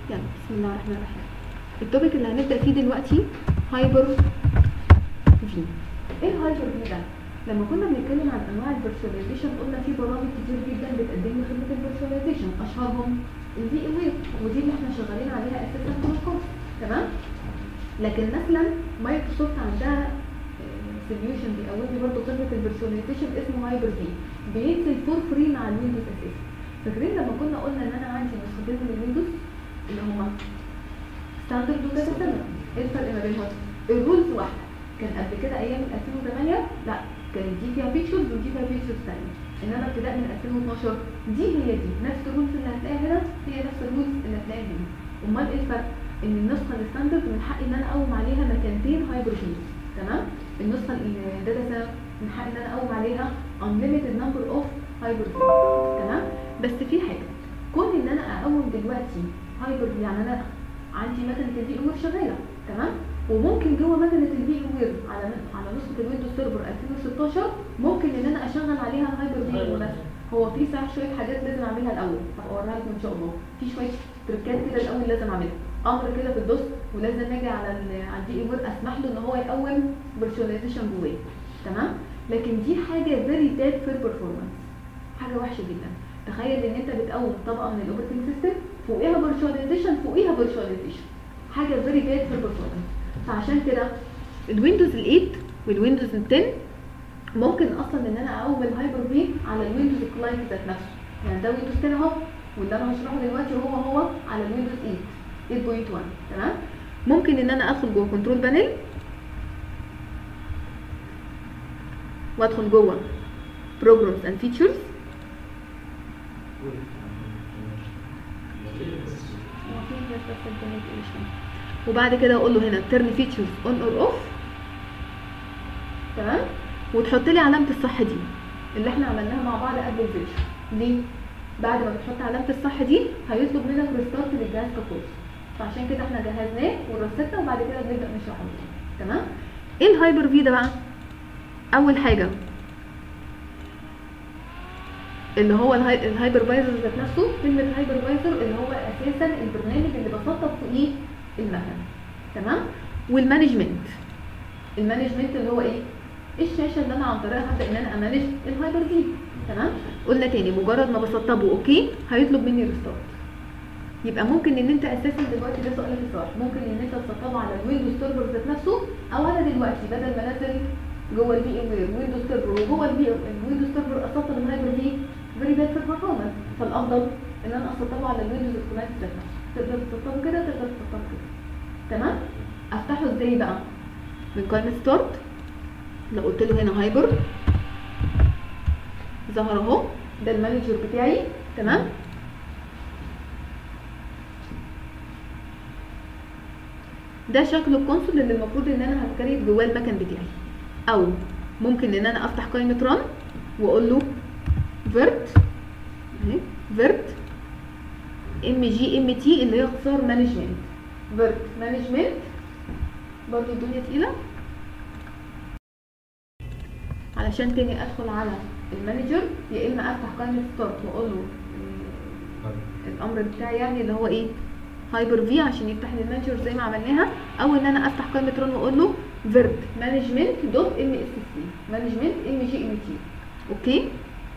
يلا بسم الله الرحمن الرحيم التوبيك اللي هنبدا فيه دلوقتي هايبر في ايه الهايبر في ده لما كنا بنتكلم عن انواع الفيرتشواليزيشن قلنا في برامج كتير جدا بتقدم لي خدمه الفيرتشواليزيشن اشهرهم الفي ام وير ودي اللي احنا شغالين عليها اساسا في الكورس تمام لكن مثلا مايكروسوفت عندها سوليوشن بيقوم لي برضه خدمه الفيرتشواليزيشن اسمه هايبر في بينزل فور فري مع الويندوز اساسا فاكرين لما كنا قلنا ان انا عندي نسختين من الويندوز اللي هما ستاندرد وداتا سنتر ايه الفرق ما بينهم؟ الرولز واحده كان قبل كده ايام 2008 لا كانت دي فيها فيتشرز ودي فيها فيتشرز ثانيه انما ابتداء من 2012 دي هي دي نفس الرولز اللي هتلاقيها هنا هي نفس الرولز اللي هتلاقيها هنا امال ايه الفرق؟ ان النسخه الستاندرد من حقي ان انا اقوم عليها مكانتين هايبر فيز تمام؟ النسخه الداتا سنتر من حقي ان انا اقوم عليها unlimited number of هايبر فيز تمام؟ بس في حاجه كون ان انا اقوم دلوقتي هايبر يعني انا عندي مكنه الفي ام وير شغاله تمام وممكن جوه مكنه الفي ام وير على على نسخه الويندوز سيرفر 2016 ممكن ان انا اشغل عليها الهايبر في ام مثلا هو في صح شويه حاجات لازم اعملها الاول هوريها لكم ان شاء الله في شويه تريكات كده الاول لازم اعملها امر كده في الدوس ولازم اجي على على الفي ام وير اسمح له ان هو يقوم فيرتشواليزيشن جواه تمام لكن دي حاجه فيري باد في البرفورمانس حاجه وحشه جدا تخيل ان انت بتقوم طبقه من الاوبريتنج سيستم فوقيها فيرتشواليزيشن فوقيها فيرتشواليزيشن حاجه فيري باد في البرفورمانس فعشان كده الويندوز ال 8 والويندوز ال 10 ممكن اصلا ان انا اقوم الهايبر في على الويندوز كلاينت ذات نفسه يعني ده ويندوز 10 اهو واللي انا هشرحه دلوقتي هو هو على الويندوز 8 8.1 تمام ممكن ان انا ادخل جوه كنترول بانل وادخل جوه programs and features وبعد كده اقول له هنا turn features on or off تمام وتحط لي علامه الصح دي اللي احنا عملناها مع بعض قبل الفيديو ليه بعد ما بتحط علامه الصح دي هيطلب منك ريستارت للجهاز ككل فعشان كده احنا جهزناه ورستنا وبعد كده بنبدا نشرحه تمام ايه الهايبر في ده بقى اول حاجه اللي هو الهايبرفايزر ذات نفسه كلمه هايبرفايزر اللي هو اساسا البرنامج اللي بسطب فوقيه المكنه تمام والمانجمنت المانجمنت اللي هو ايه الشاشه اللي انا عن طريقها هبدا ان انا امانج الهايبر في تمام قلنا تاني مجرد ما بسطبه اوكي هيطلب مني ريستارت يبقى ممكن ان انت اساسا دلوقتي ده سؤال الصراحه ممكن ان انت تسطبه على الويندوز سيرفر ذات نفسه او انا دلوقتي بدل ما انزل جوه الفي ام وير ويندوز سيرفر وجوه الويندوز سيرفر اسطب الهايبر في فيري باد في البرفورمانس فالافضل ان انا اسطبه على الويندوز كلاينت ذات نفسه تقدر تسطبه كده تقدر تسطبه كده تمام افتحه ازاي بقى من قائمه ستارت لو قلت له هنا هايبر ظهر اهو ده المانجر بتاعي تمام ده شكل الكونسول اللي المفروض ان انا هتكريت جواه المكن بتاعي او ممكن ان انا افتح قائمه ران واقول له فيرت اهي فيرت ام جي ام تي اللي هي اختصار مانجمنت فيرت مانجمنت برضو الدنيا تقيله علشان تاني ادخل على المانجر يا اما افتح قائمه ستارت واقول له الامر بتاعي يعني اللي هو ايه هايبر في عشان يفتح لي المانجر زي ما عملناها او ان انا افتح قائمه ران واقول له فيرت مانجمنت دوت ام اس سي مانجمنت ام جي ام تي اوكي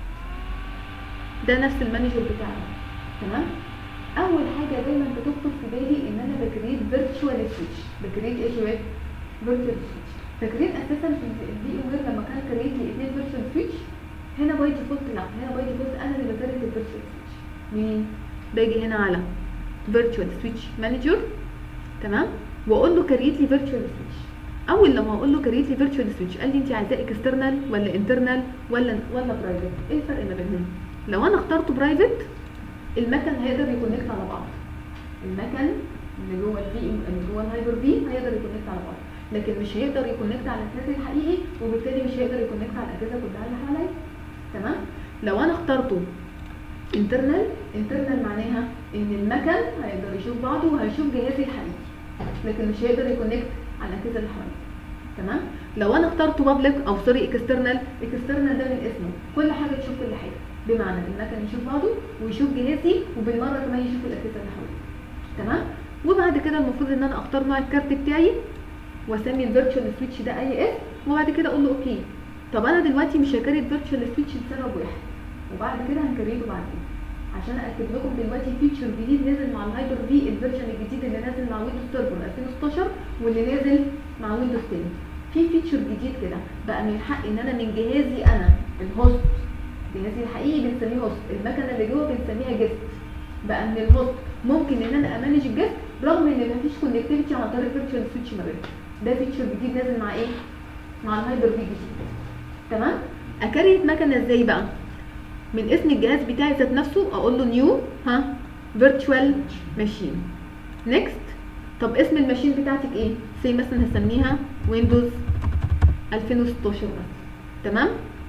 ده نفس المانجر بتاعنا تمام اول حاجه دايما بتخطر في بالي ان انا بكريت فيرتشوال سويتش بكريت ايه شويه فيرتشوال سويتش فاكرين اساسا في الفي ام وير لما كان كريت لي اثنين فيرتشوال سويتش هنا باي ديفولت لا هنا باي ديفولت انا اللي بكريت الفيرتشوال سويتش مين باجي هنا على فيرتشوال سويتش مانجر تمام واقول له كريت لي فيرتشوال سويتش اول لما اقول له كريت لي فيرتشوال سويتش قال لي انت عايزاه اكسترنال ولا انترنال ولا ولا برايفت ايه الفرق ما بينهم لو انا اخترته برايفت المكن هيقدر يكونكت على بعض المكن اللي جوه الفي اللي جوه الهايبر في هيقدر يكونكت على بعض لكن مش هيقدر يكونكت على الاساس الحقيقي وبالتالي مش هيقدر يكونكت على الاجهزه كلها اللي حواليا تمام لو انا اخترته انترنال انترنال معناها ان المكن هيقدر يشوف بعضه وهيشوف جهازي الحقيقي لكن مش هيقدر يكونكت على الاجهزه اللي حواليا تمام لو انا اخترته بابليك او سوري اكسترنال اكسترنال ده من اسمه كل حاجه تشوف كل حاجه بمعنى المكن يشوف بعضه ويشوف جهازي وبالمره كمان يشوف الاجهزه اللي حواليه تمام وبعد كده المفروض ان انا اختار نوع الكارت بتاعي واسمي الفيرتشوال سويتش ده اي اس وبعد كده اقول له اوكي طب انا دلوقتي مش هكريت فيرتشوال سويتش لسبب واحد وبعد كده هنكريته بعدين عشان اكد لكم دلوقتي فيتشر جديد نازل مع الهايبر في الفيرجن الجديد اللي نازل مع ويندوز سيرفر 2016 واللي نازل مع ويندوز 10 في فيتشر جديد كده بقى من حقي ان انا من جهازي انا الهوست جهازي الحقيقي بنسميه هوست المكنه اللي جوه بنسميها جيست بقى من الهوست ممكن ان انا امانج الجيست رغم ان مفيش كونكتيفيتي عن طريق الفيرتشوال سويتش ما بينهم ده فيتشر جديد نازل مع ايه مع الهايبر في جديد تمام اكريت مكنه ازاي بقى من اسم الجهاز بتاعي ذات نفسه اقول له نيو ها فيرتشوال ماشين نيكست طب اسم الماشين بتاعتك ايه سي مثلا هسميها ويندوز 2016 مثلا تمام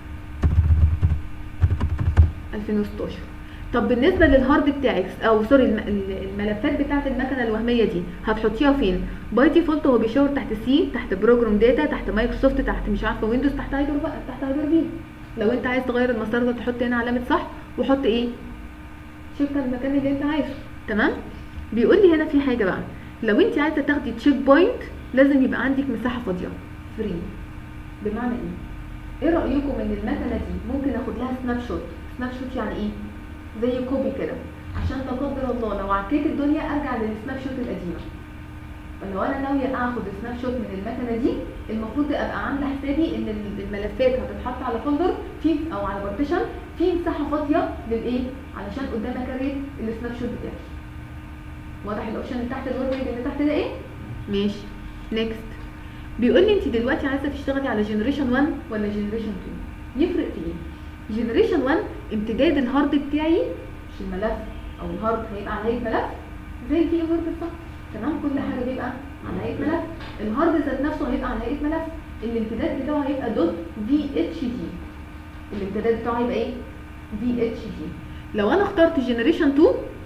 2016 طب بالنسبه للهارد بتاعك او سوري الم- ال- الملفات بتاعت المكنه الوهميه دي هتحطيها فين باي ديفولت هو بيشاور تحت سي تحت بروجرام داتا تحت مايكروسوفت تحت مش عارفه ويندوز تحت هايبر بقى تحت هايبر في لو انت عايز تغير المسار ده تحط هنا علامه صح وحط ايه شيفت على المكان اللي انت عايزه تمام بيقول لي هنا في حاجه بقى لو انت عايزه تاخدي تشيك بوينت لازم يبقى عندك مساحه فاضيه فري بمعنى ايه ايه رايكم ان المكنه دي ممكن اخد لها سناب شوت سناب شوت يعني ايه زي كوبي كده عشان لا قدر الله لو عكيت الدنيا ارجع للسناب شوت القديمه فلو انا ناويه اخد سناب شوت من المكنه دي المفروض ابقى عامله حسابي ان الملفات هتتحط على فولدر في او على بارتيشن في مساحه فاضيه للايه علشان قدام اكريت السناب شوت بتاعي واضح الاوبشن اللي تحت الورد اللي تحت ده ايه ماشي نيكست بيقول لي انت دلوقتي عايزه تشتغلي على جنريشن 1 ولا جنريشن 2 يفرق في ايه جنريشن 1 امتداد الهارد بتاعي مش الملف او الهارد هيبقى على هيئه ملف زي الفي وورد بالظبط تمام كل حاجه بيبقى على هيئه ملف الهارد ذات نفسه هيبقى على هيئه ملف الامتداد بتاعه هيبقى دوت في اتش دي الامتداد بتاعه هيبقى ايه في اتش دي لو انا اخترت جنريشن 2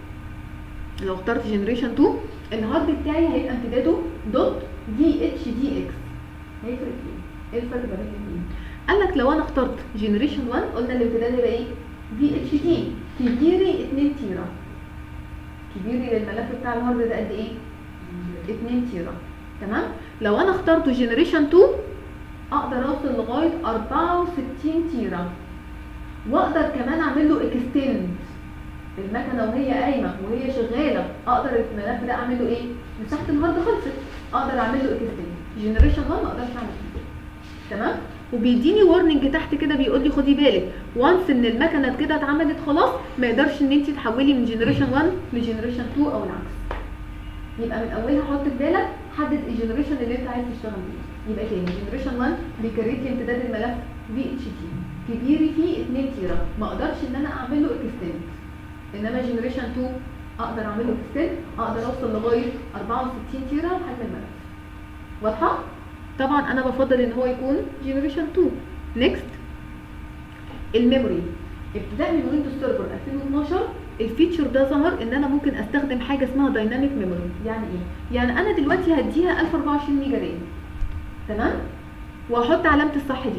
لو اخترت جنريشن 2 الهارد بتاعي هيبقى امتداده دوت في اتش دي اكس هيفرق في ايه؟ ايه الفرق بين الاثنين؟ قال لك لو انا اخترت جنريشن 1 قلنا الامتداد هيبقى ايه؟ في اتش دي كبيري 2 تيرا كبيري للملف بتاع الهارد ده قد ايه؟ 2 تيرا تمام؟ لو انا اخترت جنريشن 2 اقدر اوصل لغايه 64 تيرا واقدر كمان اعمل له اكستند المكنه وهي قايمه وهي شغاله اقدر الملف ده اعمل له ايه مساحه الهارد خلصت اقدر اعمل له اكستند جنريشن 1 ما اقدرش اعمل كده تمام وبيديني وارنينج تحت كده بيقول لي خدي بالك وانس ان المكنه كده اتعملت خلاص ما يقدرش ان انت تحولي من جنريشن 1 لجنريشن 2 او العكس يبقى من اولها حط في بالك حدد الجنريشن اللي انت عايز تشتغل بيه يبقى تاني جنريشن 1 بيكريت لي امتداد الملف في اتش تي كبيري فيه 2 تيرا ما اقدرش ان انا اعمل له اكستند انما جنريشن 2 اقدر اعمل له اكستند اقدر اوصل لغايه 64 تيرا لحد الملف واضحه طبعا انا بفضل ان هو يكون جنريشن 2 نيكست الميموري ابتداء من ويندوز سيرفر 2012 الفيتشر ده ظهر ان انا ممكن استخدم حاجه اسمها دايناميك ميموري يعني ايه يعني انا دلوقتي هديها 1024 ميجا رام تمام واحط علامه الصح دي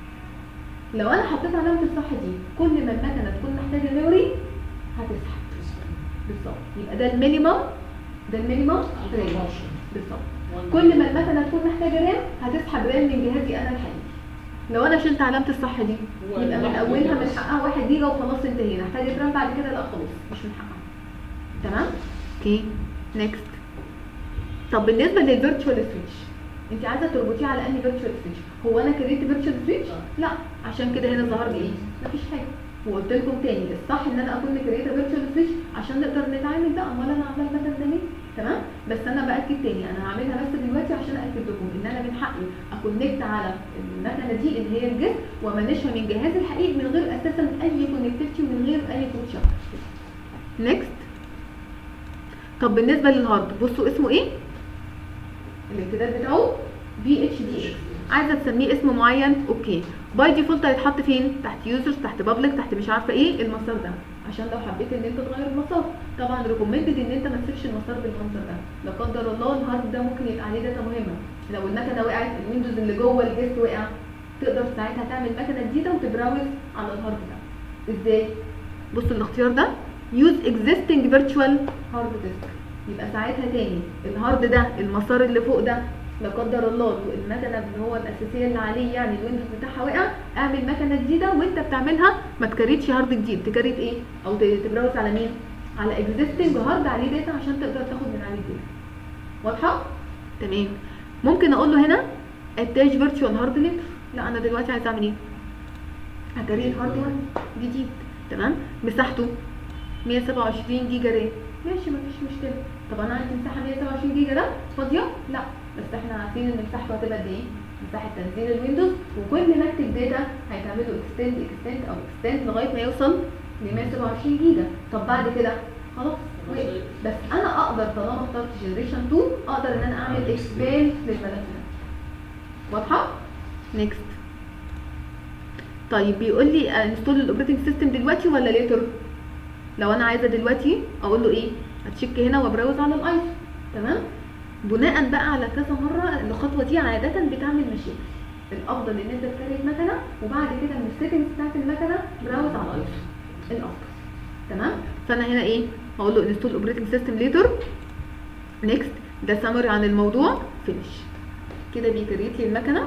لو انا حطيت علامه الصح دي كل ما المكنه تكون محتاجه ميموري هتسحب بالظبط يبقى ده المينيمم ده المينيمم رام بالظبط كل ما المكنه تكون محتاجه رام هتسحب رام من جهازي انا الحقيقي لو انا شلت علامه الصح دي هو يبقى من واحد اولها جيجا من بس. حقها 1 جيجا وخلاص انتهينا احتاجت رام بعد كده لا خلاص مش من حقها تمام اوكي نيكست طب بالنسبه للفيرتشوال سويتش انت عايزه تربطيه على انهي فيرتشوال سويتش هو انا كريت فيرتشوال سويتش لا عشان كده هنا ظهر لي ايه مفيش حاجه وقلت لكم تاني الصح ان انا اكون كريت فيرتشوال سويتش عشان نقدر نتعامل بقى امال انا عامله المثل ده ليه تمام بس انا باكد تاني انا هعملها بس دلوقتي عشان اكد لكم ان انا من حقي اكونكت على المكنه دي اللي هي الجسم وامانجها من جهازي الحقيقي من غير اساسا اي كونكتيفيتي ومن غير اي كود شبكه نيكست طب بالنسبه للهارد بصوا اسمه ايه الامتداد بتاعه في اتش دي اكس عايزه تسميه اسم معين اوكي باي ديفولت هيتحط فين تحت يوزرز تحت بابليك تحت مش عارفه ايه المسار ده عشان لو حبيت ان انت تغير المسار طبعا ريكومندد ان انت ما تسيبش المسار بالمنظر ده لا قدر الله الهارد ده ممكن يبقى عليه داتا مهمه لو المكنه وقعت الويندوز اللي جوه الجست وقع تقدر ساعتها تعمل مكنه جديده وتبراوز على الهارد ده ازاي بصوا الاختيار ده use existing virtual hard disk يبقى ساعتها تاني الهارد ده المسار اللي فوق ده لا قدر الله المكنه اللي هو الاساسيه اللي عليه يعني الويندوز بتاعها وقع اعمل مكنه جديده وانت بتعملها ما تكريتش هارد جديد تكريت ايه او ت- تبراوز على مين على اكزيستنج هارد عليه داتا عشان تقدر تاخد من عليه داتا واضحه تمام ممكن اقول له هنا اتاش فيرتشوال هارد لينك لا انا دلوقتي عايز اعمل ايه هكريت هارد وان جديد تمام مساحته 127 جيجا رام ماشي مفيش مشكله طب انا عندي مساحه 127 جيجا ده فاضيه لا بس احنا عارفين ان مساحته هتبقى قد ايه مساحه تنزيل الويندوز وكل ما اكتب داتا هيتعمل له اكستند اكستند او اكستند لغايه ما يوصل ل 127 جيجا طب بعد كده خلاص وقف. بس انا اقدر طالما اخترت جنريشن 2 اقدر ان انا اعمل اكسباند للملف ده واضحه نيكست طيب بيقول لي انستول الاوبريتنج سيستم دلوقتي ولا ليتر لو انا عايزه دلوقتي اقول له ايه هتشيك هنا وابراوز على الايفون تمام بناء بقى على كذا مره الخطوه دي عاده بتعمل مشاكل الافضل ان انت تكريت مكنه وبعد كده من السيتنجز بتاعت المكنه براوز على الايفون الافضل تمام فانا هنا ايه هقول له انستول اوبريتنج سيستم ليتر نيكست ده سمري عن الموضوع فينيش كده بيكريت لي المكنه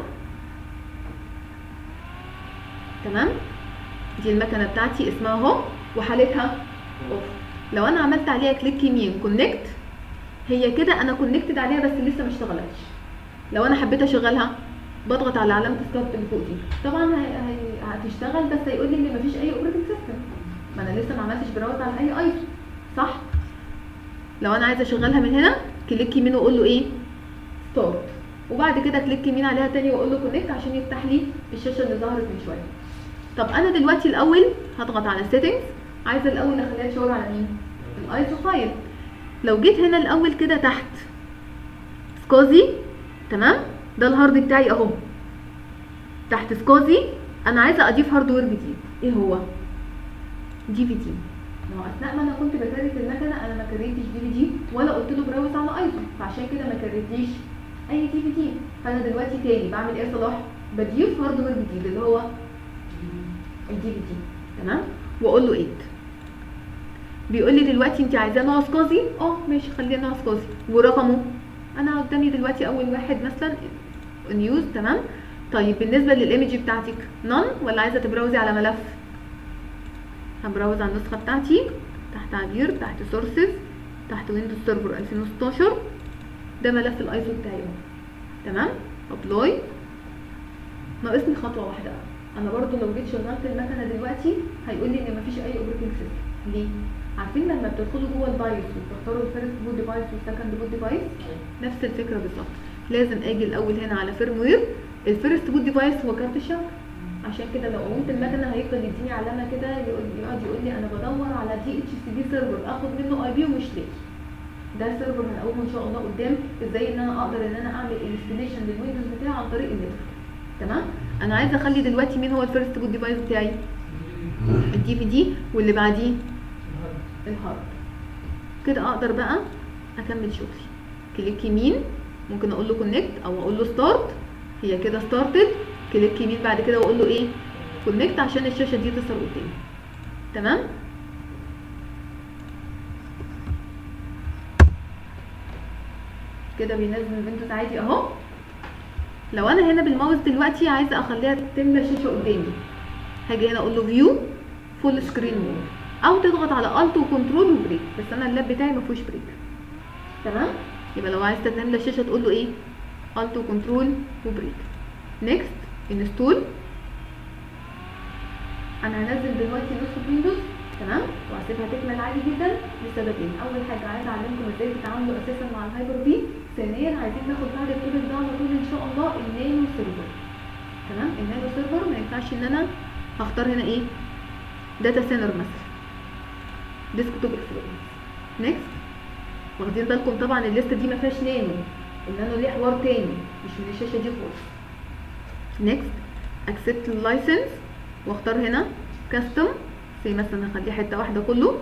تمام دي المكنه بتاعتي اسمها اهو وحالتها اوف لو انا عملت عليها كليك يمين كونكت هي كده انا كونكتد عليها بس لسه ما اشتغلتش لو انا حبيت اشغلها بضغط على علامه ستارت اللي فوق دي طبعا هي... هي... هتشتغل بس هيقول لي ان مفيش اي اوبريتنج سيستم ما انا لسه ما عملتش براوز على اي ايفون صح لو انا عايزه اشغلها من هنا كليك يمين واقول له ايه ستارت وبعد كده كليك يمين عليها تاني واقول له كونكت عشان يفتح لي الشاشه اللي ظهرت من شويه طب انا دلوقتي الاول هضغط على سيتنجز عايزه الاول اخليها تشاور على مين الايزو فايل لو جيت هنا الاول كده تحت سكوزي تمام ده الهارد بتاعي اهو تحت سكوزي انا عايزه اضيف هاردوير جديد ايه هو دي في دي ما هو اثناء ما انا كنت بكريت المكنه انا ما كريتش دي في دي ولا قلت له براوز على ايزو فعشان كده ما كريتليش اي دي في دي فانا دلوقتي تاني بعمل ايه يا صلاح بضيف هاردوير جديد اللي هو الدي في دي تمام واقول له 8 بيقول لي دلوقتي انت عايزاه نوع سكوزي اه ماشي خلينا نوع سكوزي ورقمه انا قدامي دلوقتي اول واحد مثلا نيوز تمام طيب بالنسبه للايمج بتاعتك نون ولا عايزه تبراوزي على ملف هبراوز على النسخه بتاعتي تحت عبير تحت سورسز تحت ويندوز سيرفر 2016 ده ملف الايزو بتاعي اهو تمام ابلاي ناقصني خطوه واحده بقى. انا برضو لو جيت شغلت المكنه دلوقتي هيقول لي ان مفيش اي اوبريتنج سيستم ليه عارفين لما بتدخلوا جوه البايوس وتختاروا الفيرست بوت ديفايس والسكند بوت ديفايس نفس الفكره بالظبط لازم اجي الاول هنا على فيرم وير الفيرست بوت ديفايس هو كارت الشبكه عشان كده لو قومت المكنه هيفضل يديني علامه كده يقعد يقعد يقول لي انا بدور على دي اتش سي بي سيرفر اخد منه اي بي ومش لاقي ده سيرفر هنقومه ان شاء الله قدام ازاي ان انا اقدر ان انا اعمل انستليشن للويندوز بتاعي عن طريق النتورك تمام انا عايزه اخلي دلوقتي مين هو الفيرست بوت ديفايس بتاعي الدي في دي واللي بعديه الهارد كده اقدر بقى اكمل شغلي كليك يمين ممكن اقول له كونكت او اقول له ستارت هي كده ستارتد كليك يمين بعد كده واقول له ايه كونكت عشان الشاشه دي تظهر قدامي تمام كده بينزل الفيندوز عادي اهو لو انا هنا بالماوس دلوقتي عايزه اخليها تملى الشاشه قدامي هاجي هنا اقول له فيو فول سكرين مود او تضغط على الت وكنترول وبريك بس انا اللاب بتاعي ما فيهوش بريك تمام يبقى لو عايز تملى الشاشه تقول له ايه الت وكنترول وبريك نيكست انستول انا هنزل دلوقتي نسخه ويندوز تمام وهسيبها تكمل عادي جدا لسببين اول حاجه عايزه اعلمكم ازاي تتعاملوا اساسا مع الهايبر بي ثانيا عايزين ناخد بعد التوبك ده على طول ان شاء الله النانو سيرفر تمام النانو سيرفر ما ينفعش ان انا هختار هنا ايه داتا سينر مثلا ديسكتوب اكسبيرينس نيكست واخدين بالكم طبعا الليسته دي ما فيهاش نانو النانو ليه حوار تاني مش من الشاشه دي خالص نيكست اكسبت اللايسنس واختار هنا كاستم زي مثلا هخليه حته واحده كله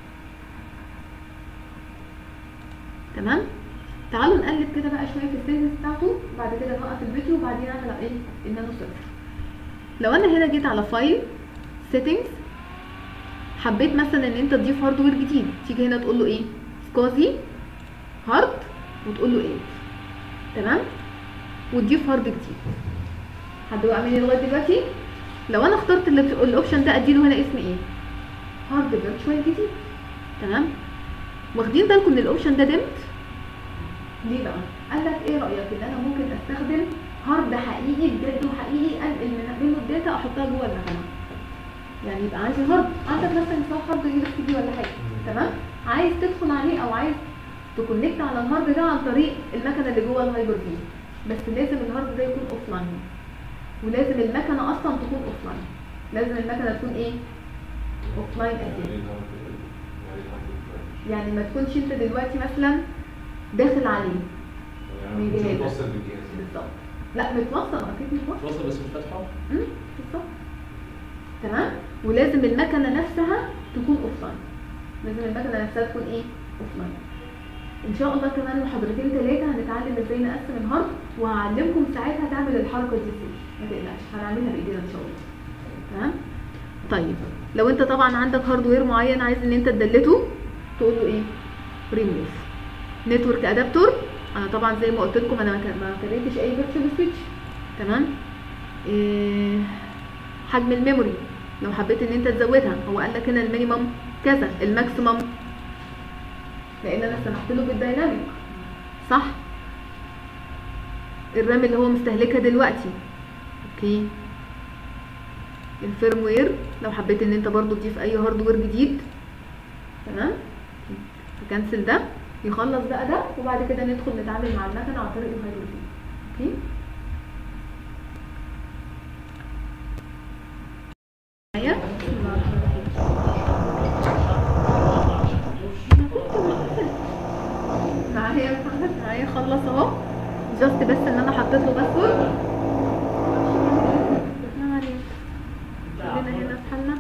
تمام تعالوا نقلب كده بقى شويه في السيتنجز بتاعته بعد كده نوقف الفيديو وبعدين نعمل ايه النانو سيرفر لو انا هنا جيت على فايل سيتنجز حبيت مثلا ان انت تضيف هاردوير جديد تيجي هنا تقول له ايه سكوزي هارد وتقول له ايه تمام وتضيف هارد جديد حد وقع مني لغايه دلوقتي لو انا اخترت ال- الاوبشن ده اديله هنا اسم ايه هارد فيرتشوال جديد تمام واخدين بالكم ان الاوبشن ده دمت ليه بقى قال لك ايه رايك ان انا ممكن استخدم هارد حقيقي بجد وحقيقي انقل من- منه الداتا احطها جوه المكنه يعني يبقى عندي هارد عندك مثلا سواء هارد يو اس بي ولا حاجه تمام عايز تدخل عليه او عايز تكونكت على الهارد ده عن طريق المكنه اللي جوه الهايبر في بس لازم الهارد ده يكون اوف لاين ولازم المكنه اصلا تكون اوف لاين لازم المكنه تكون ايه اوف لاين اساسا يعني ما تكونش انت دلوقتي مثلا داخل عليه من جهازك. متوصل بالجهاز بالظبط لا متوصل اكيد متوصل توصل بس مش فاتحه مم، بالظبط تمام ولازم المكنه نفسها تكون اوف لاين لازم المكنه نفسها تكون ايه اوف لاين ان شاء الله كمان محاضرتين ثلاثه هنتعلم ازاي نقسم الهارد وهعلمكم ساعتها تعمل الحركه دي ازاي ما تقلقش هنعملها بايدينا ان شاء الله تمام طيب لو انت طبعا عندك هاردوير معين عايز ان انت تدلته تقول له ايه ريموف نتورك ادابتور انا طبعا زي ما قلت لكم انا ما كان- ما كريتش اي فيرتشوال سويتش تمام إيه حجم الميموري لو حبيت ان انت تزودها هو قال لك هنا المينيمم كذا الماكسيمم لان انا سمحت له بالدايناميك صح الرام اللي هو مستهلكها دلوقتي اوكي الفيرموير لو حبيت ان انت برضو تضيف اي هاردوير جديد تمام تكنسل ده يخلص بقى ده وبعد كده ندخل نتعامل مع المكنه عن طريق الهايبر اوكي معايا معايا يا محمد معايا خلص اهو جاست بس ان انا حطيت له باسورد ما علينا خلينا هنا في حالنا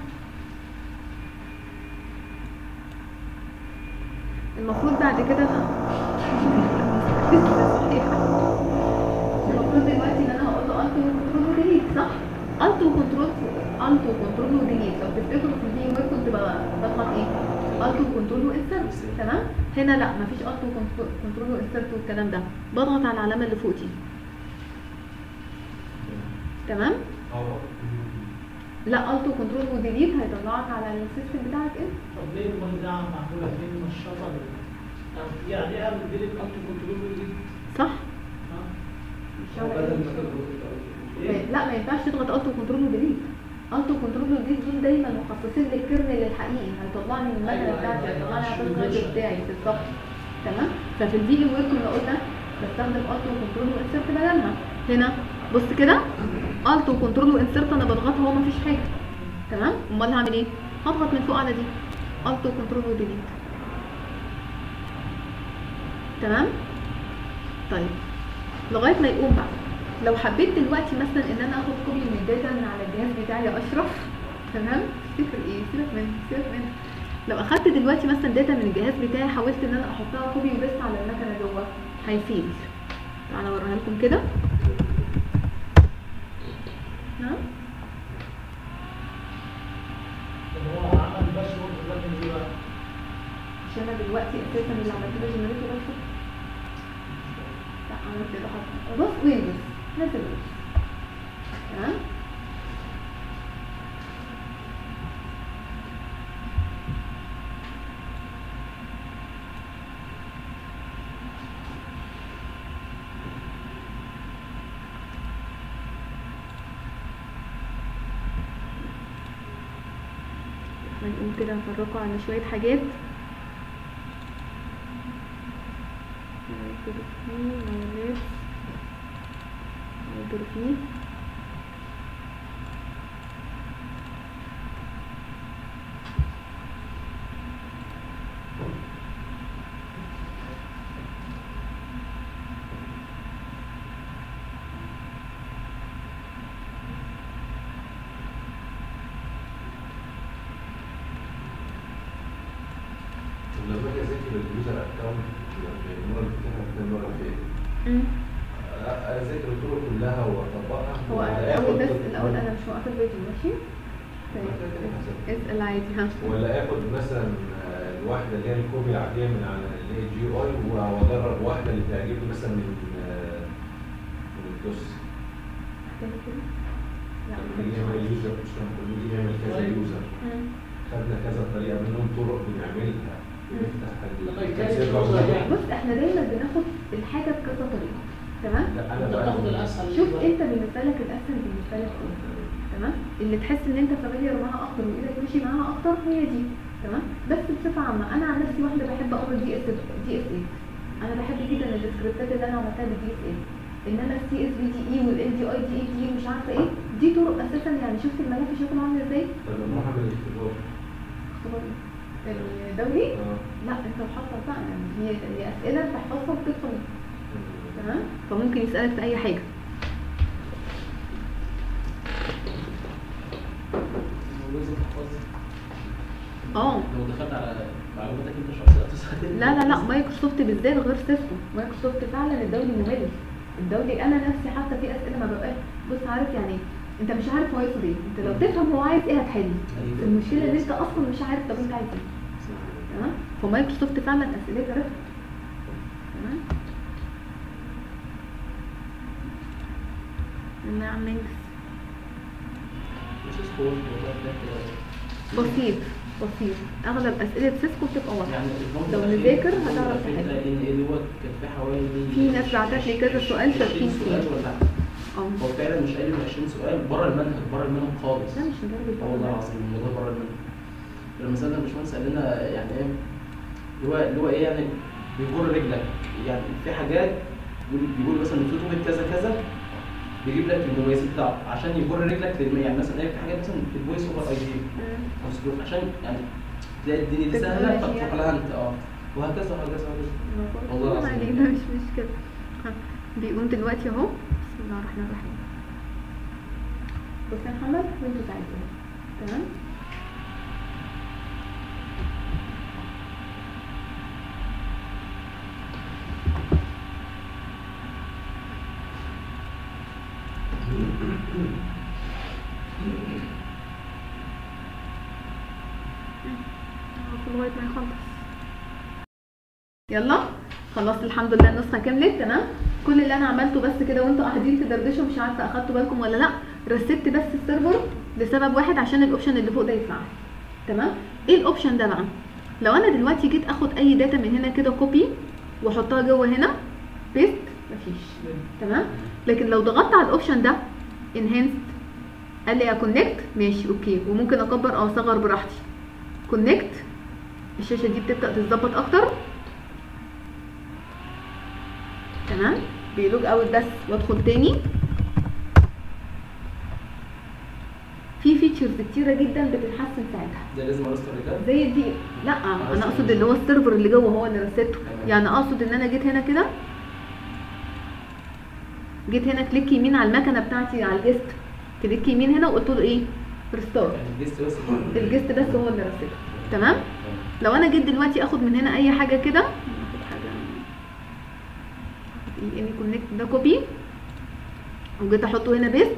المفروض بعد كده المفروض دلوقتي ان انا هقول له التو كنترول وديليت صح؟ التو كنترول التو كنترول وديليت لو تفتكروا في الفي وير كنت بقى- بضغط ايه؟ التو كنترول وانسرت تمام؟ هنا لا مفيش التو كنترول وانسرت والكلام ده بضغط على العلامه اللي فوق دي تمام؟ لا التو كنترول وديليت هيطلعك على السيستم بتاعك انت طب ليه الموزعة معمولة فين مشطة بال- يعني في عليها بالديليت انتو كنترول وديليت صح؟ ها؟ الشارع بدل إيه؟ ما تضغط ما- لا ما ينفعش تضغط التو كنترول وديليت التو كنترول وديليت دول دايما مخصصين للكيرنل الحقيقي هيطلعني من المكنه أيوة، بتاعتي أيوة، هيطلعني على مش الديسك بالفيرجن. بتاعي بالظبط تمام ففي الفيديو وير كنا قلنا بستخدم التو كنترول وانسرت بدلها هنا بص كده التو كنترول وانسرت انا بضغطها هو مفيش حاجه تمام امال هعمل ايه هضغط من فوق على دي التو كنترول وديليت تمام طيب لغايه ما يقوم بقى لو حبيت دلوقتي مثلا ان انا اخد كوبي من الداتا من على الجهاز بتاعي يا اشرف تمام تفتكر ايه سيبك منه سيبك منه لو اخدت دلوقتي مثلا داتا من الجهاز بتاعي حاولت ان انا احطها كوبي وبس على المكنه جوه هيفيل تعالى اوريها لكم كده نعم طب هو عمل باسورد لكن ايه بقى؟ مش انا دلوقتي اساسا اللي عملت له جنريت بس لا عملت له حاجه بص ويندوز نزل ويندوز تمام هنقوم كده نفرجكم على شوية حاجات فيه لما اجي اذاكر اليوزر اكونت المره اللي فاتت المره اللي فاتت مم. اذاكر الطرق كلها واطبقها هو ولا الأول آخد- بس الأول أنا مش موقفة الفيديو ماشي؟ طيب اسأل عادي ها ولا اخد مثلا الواحده اللي هي الكوبي العاديه من على اللي هي جي اي واجرب واحده اللي تعجبني مثلا من آه، من الدوس لا اللي يعمل يوزر مش كل اللي يعمل كذا يوزر مم. خدنا كذا طريقه منهم طرق بنعملها بنفتح لغاية الكاسير كده لو- توصل يعني. بص احنا دايما بناخد الحاجه بكذا طريقه تمام لا انا انت بقى بتاخد الاسهل شوف بقى. انت بالنسبه لك الاسهل بالنسبه لك ايه تمام اللي تحس ان انت فاميليار معاها اكتر وايدك ماشي معاها اكتر هي دي تمام بس بصفه عامه انا عن نفسي واحده بحب اقرا دي اس دي اس اي انا بحب جدا السكريبتات اللي انا عملتها بالدي اس اي انما السي اس بي دي اي والان دي اي دي اي دي مش عارفه ايه دي طرق اساسا يعني شفت الملف شكله عامل ازاي طب نروح اعمل اختبار اختبار ايه الدولي اه لا انت محضر بقى يعني هي هي اسئله بتحفظها وبتدخل تمام فممكن يسالك في اي حاجه لازم تحفظ اه لو دخلت على معلوماتك انت الشخصيه هتسهل لا لا لا مايكروسوفت بالذات غير سيسكو مايكروسوفت فعلا الدولي ممل الدولي انا نفسي حتى في اسئله ما ببقاش بص عارف يعني انت مش عارف هو يقصد ايه انت لو تفهم هو عايز ايه هتحل أيوة. المشكله ان انت اصلا مش عارف طب انت عايز ايه تمام فمايكروسوفت فعلا اسئلتها رخمه تمام يلا يا عم انجز مش سكور والله بجد بسيط بسيط اغلب اسئله سيسكو بتبقى واضحه يعني الفورم لو الأخير- نذاكر الفورم هتعرف الأخير تحل. ده ان ايه دوت كان في حوالي في ناس بعتت لي كذا سؤال 20 شاكين سؤال فيه ولا لا اه هو فعلا مش قال 20 سؤال بره المنهج بره المنهج خالص لا مش مدرب اه والله العظيم الموضوع بره المنهج لما سالنا الباشمهندس قال لنا يعني ايه اللي هو اللي هو ايه يعني بيجر رجلك يعني في حاجات بيقول بيقول مثلا في طوبة كذا كذا بيجيب لك المميزات بتاعته عشان يجر رجلك للم- يعني مثلا ايه في حاجات مثلا في الفويس اوفر اي دي او سكروت عشان يعني تلاقي الدنيا دي سهله تكنولوجيا. فتروح لها انت اه وهكذا وهكذا وهكذا والله والله العظيم. عليك ده مش مشكلة ها، بيقوم دلوقتي اهو بسم الله الرحمن الرحيم بص يا محمد وانتوا ساعدين تمام هقف لغاية ما يخلص يلا خلصت الحمد لله النسخه كملت تمام كل اللي انا عملته بس كده وانتوا قاعدين تدردشوا مش عارفه اخدتوا بالكم ولا لا رست بس السيرفر لسبب واحد عشان الاوبشن اللي فوق ده يتفعل تمام ايه الاوبشن ده بقى لو انا دلوقتي جيت اخد اي داتا من هنا كده كوبي واحطها جوه هنا بيست مفيش تمام لكن لو ضغطت على الاوبشن ده انهانس قال لي كونكت ماشي اوكي وممكن اكبر او اصغر براحتي كونكت الشاشه دي بتبدا تتظبط اكتر تمام بيلوج اوت بس وادخل تاني في فيتشرز كتيره جدا بتتحسن ساعتها ده لازم ارستر ده زي دي لا انا اقصد اللي هو السيرفر اللي جوه هو اللي رسيته يعني اقصد ان انا جيت هنا كده جيت هنا كليك يمين على المكنه بتاعتي على الجست كليك يمين هنا وقلت له ايه ريستارت يعني الجست بس الجست بس هو اللي رسيته تمام لو انا جيت دلوقتي اخد من هنا اي حاجه كده اخد حاجه اخد ايه اني كونكت ده كوبي وجيت احطه هنا بيست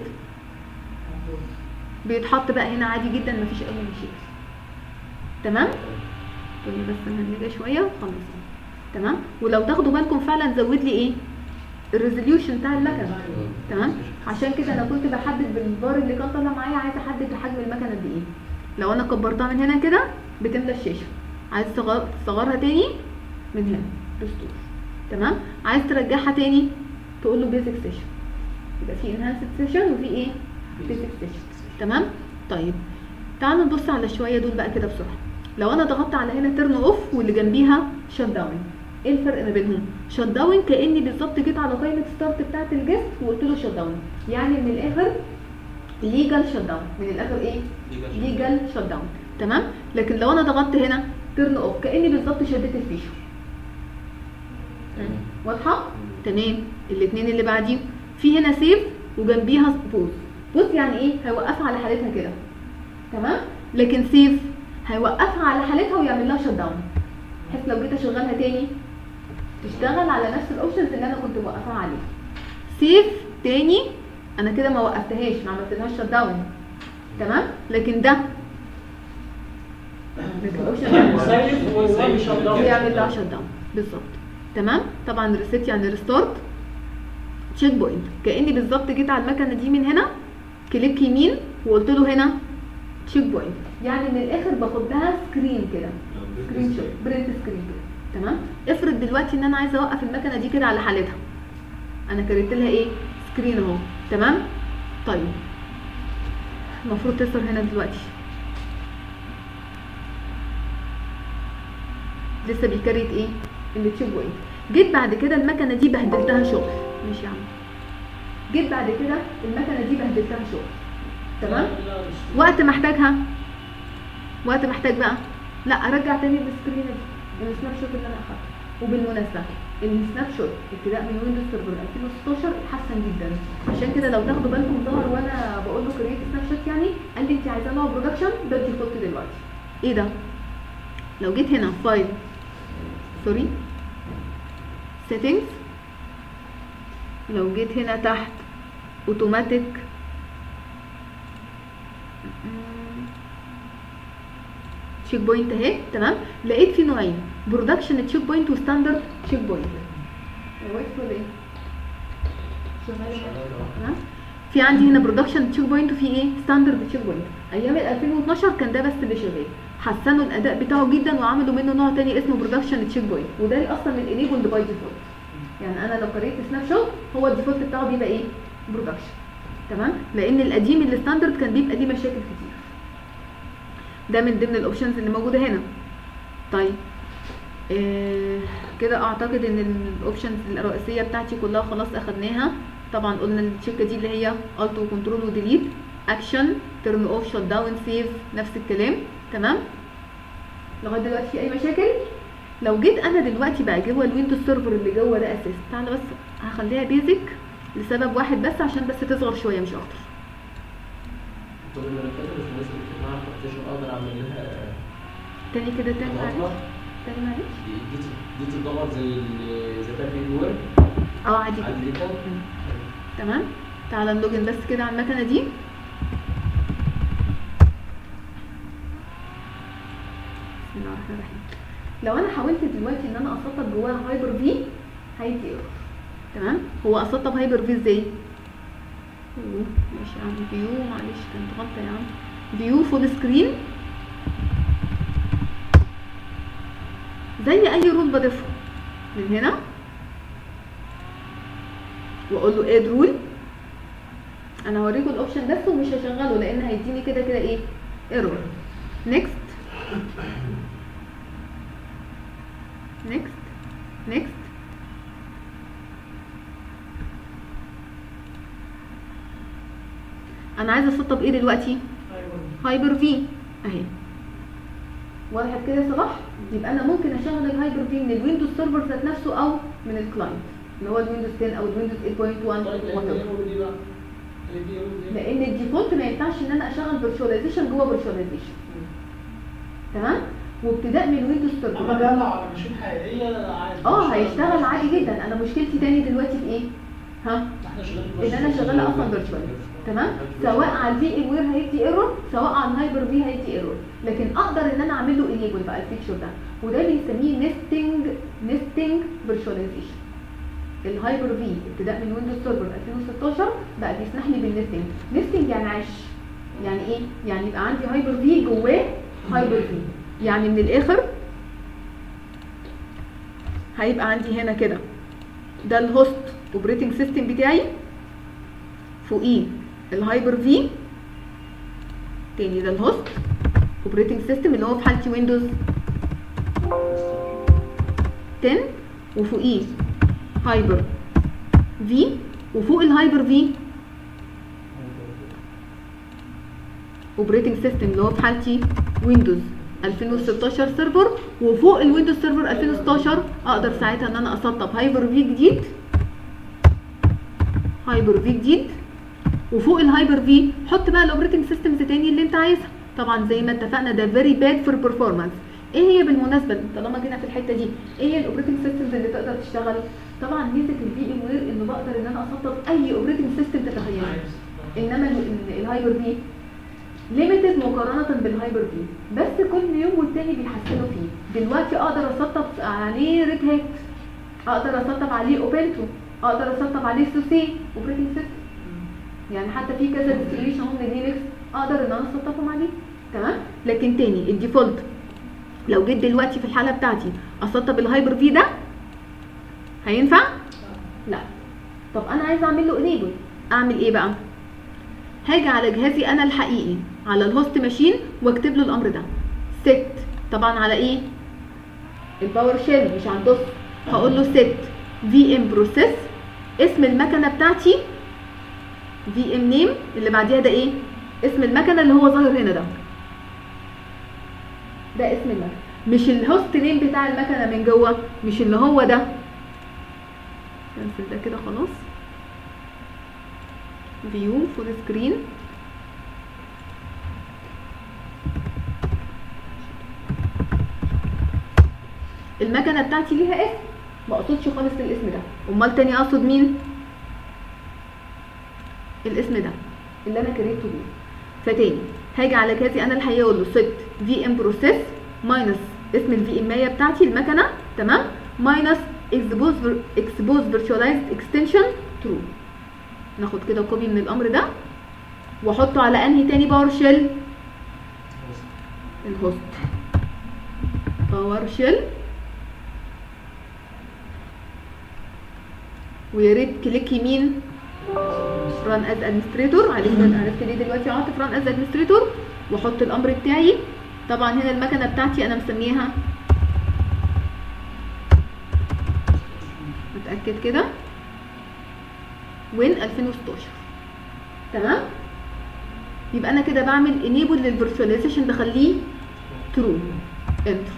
بيتحط بقى هنا عادي جدا مفيش اي مشاكل تمام تقولي بس مهنجه شويه وخلص تمام ولو تاخدوا بالكم فعلا زود لي ايه الريزوليوشن بتاع المكنه تمام عشان كده انا كنت بحدد بالبار اللي كان طالع معايا عايزه احدد حجم المكنه قد ايه لو انا كبرتها من هنا كده بتملى الشاشه عايز تصغر- تصغرها تاني من هنا دستور تمام عايز ترجعها تاني تقول له بيزك سيشن يبقى في انهانسد سيشن وفي ايه بيزك سيشن تمام طيب تعالوا نبص على شويه دول بقى كده بسرعه لو انا ضغطت على هنا ترن اوف واللي جنبيها شت داون ايه الفرق ما بينهم شت داون كاني بالظبط جيت على قائمه ستارت بتاعه الجست وقلت له شت داون يعني من الاخر ليجال شت داون من الاخر ايه ليجال شت داون تمام لكن لو انا ضغطت هنا ترن اوف كاني بالظبط شديت الفيشه تمام. واضحه تمام الاثنين اللي بعديه في هنا سيف وجنبيها بوز بوز يعني ايه هيوقفها على حالتها كده تمام لكن سيف هيوقفها على حالتها ويعمل لها شت داون بحيث لو جيت اشغلها تاني تشتغل على نفس الاوبشنز اللي انا كنت موقفاها عليها سيف تاني انا كده ما وقفتهاش ما عملتلهاش شت داون تمام لكن ده الاوبشن يعني سايلنت ويعمل شت داون بيعمل لها شت داون بالظبط تمام طبعا ريست يعني ريستارت تشيك بوينت كاني بالظبط جيت على المكنه دي من هنا كليك يمين وقلت له هنا تشيك بوينت يعني من الاخر باخد لها سكرين كده سكرين شوت برنت سكرين كده تمام افرض دلوقتي ان انا عايزه اوقف المكنه دي كده على حالتها انا كريت لها ايه سكرين اهو تمام طيب المفروض تظهر هنا دلوقتي لسه بيكريت ايه التشيك بوينت جيت بعد كده المكنه دي بهدلتها شغل ماشي يا عم جيت بعد كده المكنه دي بهدلتها شغل تمام وقت محتاجها وقت محتاج بقى لا ارجع تاني السكرين دي السناب شوت اللي انا اخدته وبالمناسبه السناب شوت ابتداء من ويندوز سيرفر 2016 اتحسن جدا عشان كده لو تاخدوا بالكم ظهر وانا بقول له كريت سناب شوت يعني قال لي انت عايزاه نوع برودكشن ده الديفولت دلوقتي ايه ده لو جيت هنا فايل سوري settings لو جيت هنا تحت اوتوماتيك تشيك بوينت اهي تمام لقيت في نوعين برودكشن تشيك بوينت وستاندرد تشيك بوينت واقف ولا ايه شغال تمام في عندي هنا برودكشن تشيك بوينت وفي ايه ستاندرد تشيك بوينت ايام ال 2012 كان ده بس اللي شغال حسنوا الاداء بتاعه جدا وعملوا منه نوع تاني اسمه برودكشن تشيك بوينت وده اللي اصلا من انيبلد باي ديفولت يعني انا لو قريت سناب شوت هو الديفولت بتاعه بيبقى ايه برودكشن تمام لان القديم الستاندرد كان بيبقى ليه مشاكل كتير ده من ضمن الاوبشنز اللي موجوده هنا طيب آه كده اعتقد ان الاوبشنز الرئيسيه بتاعتي كلها خلاص اخدناها طبعا قلنا الشركه دي اللي هي الت وكنترول وديليت اكشن ترن اوف شت داون سيف نفس الكلام تمام لغايه دلوقتي في اي مشاكل لو جيت انا دلوقتي بقى جوه الويندوز سيرفر اللي جوه ده اساس تعالى بس هخليها بيزك لسبب واحد بس عشان بس تصغر شويه مش اكتر طب الملفات اللي في الناس اللي بتكتب معاها بارتيشن اقدر اعمل لها تاني كده تاني معلش مقاطعة؟ تاني معلش دي دي تتضغط زي ال- زي بتاعت الويب اه عادي عادي جدا جدا تمام تعالى نلوجن بس كده على المكنه دي بسم الله الرحمن الرحيم لو انا حاولت دلوقتي ان انا اسطب جواها هايبر في هيدي ايرور تمام هو اسطب هايبر في ازاي أوه، ماشي يا عم فيو معلش كانت غلطه يا عم فيو فول سكرين زي اي رول بضيفه من هنا واقول له اد رول انا هوريكم الاوبشن بس ومش هشغله لان هيديني كده كده ايه ايرور نيكست نيكست نيكست انا عايزه اسطب ايه دلوقتي هايبر في اهي وضحت كده يا صلاح يبقى انا ممكن اشغل الهايبر في من الويندوز سيرفر ذات نفسه او من الكلاينت اللي هو الويندوز 10 او الويندوز 8.1 whatever. لان الديفولت ما ينفعش ان انا اشغل فيرتشواليزيشن جوه فيرتشواليزيشن تمام وابتداء من ويندوز اما سيرفر ده لو على ماشين حقيقيه عادي اه هيشتغل عادي جدا انا مشكلتي تاني دلوقتي في ايه ها احنا شغالين ان انا شغاله اصلا فيرتشوال تمام سواء على الفي ام وير هيدي ايرور سواء على الهايبر في هيدي ايرور لكن اقدر ان انا اعمل له انيبل بقى الفيتشر ده وده بنسميه نستنج نستنج فيرتشواليزيشن الهايبر في ابتداء من ويندوز سيرفر 2016 بقى بيسمح لي بالنستنج نستنج يعني عش يعني ايه يعني يبقى عندي هايبر في جواه هايبر في يعني من الاخر هيبقى عندي هنا كده ده الهوست اوبريتنج سيستم بتاعي فوقيه الهايبر في تاني ده الهوست اوبريتنج سيستم اللي هو في حالتي ويندوز 10 وفوقيه هايبر في وفوق الهايبر في اوبريتنج سيستم اللي هو في حالتي ويندوز 2016 سيرفر وفوق الويندوز سيرفر 2016 اقدر ساعتها ان انا اسطب هايبر في جديد هايبر في جديد وفوق الهايبر في حط بقى الاوبريتنج سيستمز تاني اللي انت عايزها طبعا زي ما اتفقنا ده فيري باد فور performance ايه هي بالمناسبه طالما جينا في الحته دي ايه هي الاوبريتنج سيستمز اللي تقدر تشتغل طبعا ميزه الفي ام وير انه بقدر ان انا اسطب اي اوبريتنج سيستم تتخيله انما ال- ال- الهايبر في ليميتد مقارنه بالهايبر في بس كل يوم والتاني بيحسنوا فيه دلوقتي اقدر اسطب عليه ريد هات اقدر اسطب عليه اوبنتو اقدر اسطب عليه سوسي اوبريتنج سيستم يعني حتى في كذا ديستريبيوشن هم لينكس اقدر ان انا اسطبهم عليه تمام لكن تاني الديفولت لو جيت دلوقتي في الحاله بتاعتي اسطب الهايبر في ده هينفع لا طب انا عايزه اعمل له انيبل اعمل ايه بقى هاجي على جهازي انا الحقيقي على الهوست ماشين واكتب له الامر ده ست طبعا على ايه الباور شيل مش على الدوس هقول له ست في ام بروسيس اسم المكنه بتاعتي في ام نيم اللي بعديها ده ايه اسم المكنه اللي هو ظاهر هنا ده ده اسم المكنه مش الهوست نيم بتاع المكنه من جوه مش اللي هو ده كنسل ده كده خلاص فيو فول سكرين المكنه بتاعتي ليها اسم ما اقصدش خالص الاسم ده امال تاني اقصد مين الاسم ده اللي انا كريته بيه فتاني هاجي على جهازي انا الحقيقه اقول له ست في ام بروسيس ماينس اسم الفي ام بتاعتي المكنه تمام ماينس اكسبوز اكسبوز فيرتشواليزد اكستنشن ترو ناخد كده كوبي من الامر ده واحطه على انهي تاني باور شيل الهوست باور شيل ويا ريت كليك يمين ران از ادمنستريتور عرفت عرفت ليه دلوقتي عاطف ران از ادمنستريتور واحط الامر بتاعي طبعا هنا المكنه بتاعتي انا مسميها اتاكد كده وين 2016 تمام يبقى انا كده بعمل انيبل للفيرتشواليزيشن بخليه ترو انتر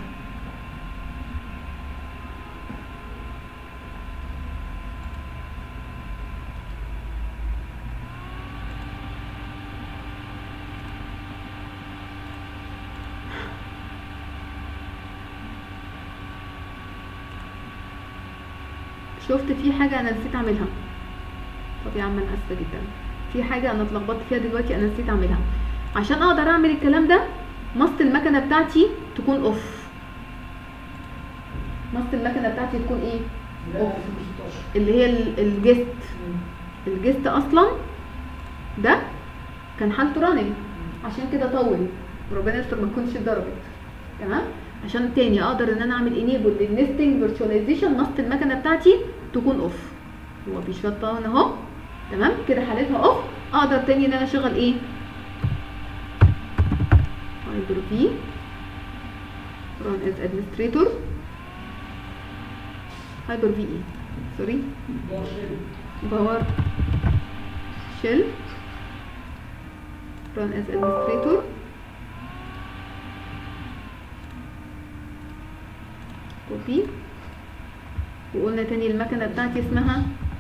شفت في حاجه انا نسيت اعملها طب يا عم انا اسفه جدا في حاجه انا اتلخبطت فيها دلوقتي انا نسيت اعملها عشان اقدر اعمل الكلام ده مصت المكنه بتاعتي تكون اوف مصت المكنه بتاعتي تكون ايه لا 2016 اللي هي ال- الجست الجست اصلا ده كان حالته راننج عشان كده طول وربنا يستر ما تكونش اتضربت تمام عشان تاني اقدر ان انا اعمل انيبل للنستنج فيرتشواليزيشن مصت المكنه بتاعتي تكون اوف هو بيشط هنا اهو تمام كده حالتها اوف اقدر تاني ان انا اشغل ايه هايبر في ران از ادمنستريتور هايبر في ايه سوري باور شيل run as administrator copy وقلنا تاني المكنة بتاعتي اسمها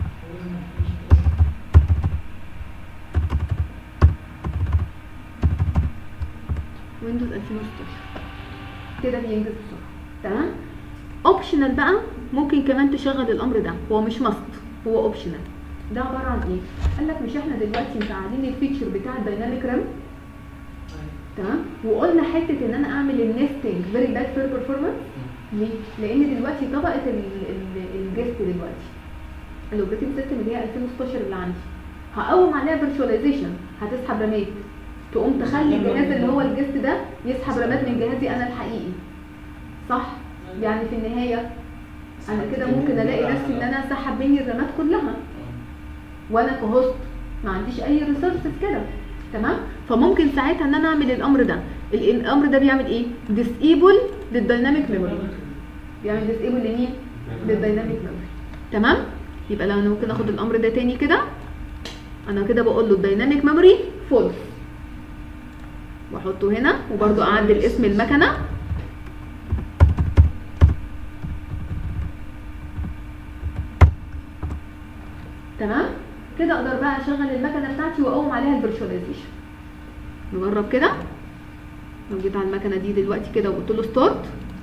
ويندوز 2016 كده بينجز بسرعة تمام اوبشنال بقى ممكن كمان تشغل الامر ده هو مش ماست هو اوبشنال ده عباره عن ايه قال لك مش احنا دلوقتي مفعلين الفيتشر بتاع الدايناميك رام تمام وقلنا حته ان انا اعمل النستنج فيري باد فير بيرفورمانس ليه؟ لان دلوقتي طبقه ال- ال- الجست دلوقتي الاوبريتنج سيستم اللي هي 2016 اللي عندي هقوم عليها فيرتشواليزيشن هتسحب رامات تقوم تخلي الجهاز اللي هو الجست ده يسحب رامات من جهازي انا الحقيقي صح يعني في النهايه انا كده ممكن الاقي نفسي ان انا سحب مني الرامات كلها وانا كهوست ما عنديش اي ريسورسز كده تمام فممكن ساعتها ان انا اعمل الامر ده ال- الامر ده بيعمل ايه ديسيبل للدايناميك ميموري بيعمل ديسيبل لمين للدايناميك ميموري تمام يبقى لو انا ممكن اخد الامر ده تاني كده انا كده بقول له الدايناميك ميموري فولس واحطه هنا وبرده اعدل اسم المكنه تمام كده اقدر بقى اشغل المكنه بتاعتي واقوم عليها الفيرتشواليزيشن نجرب كده لو جيت على المكنه دي دلوقتي كده وقلت له ستارت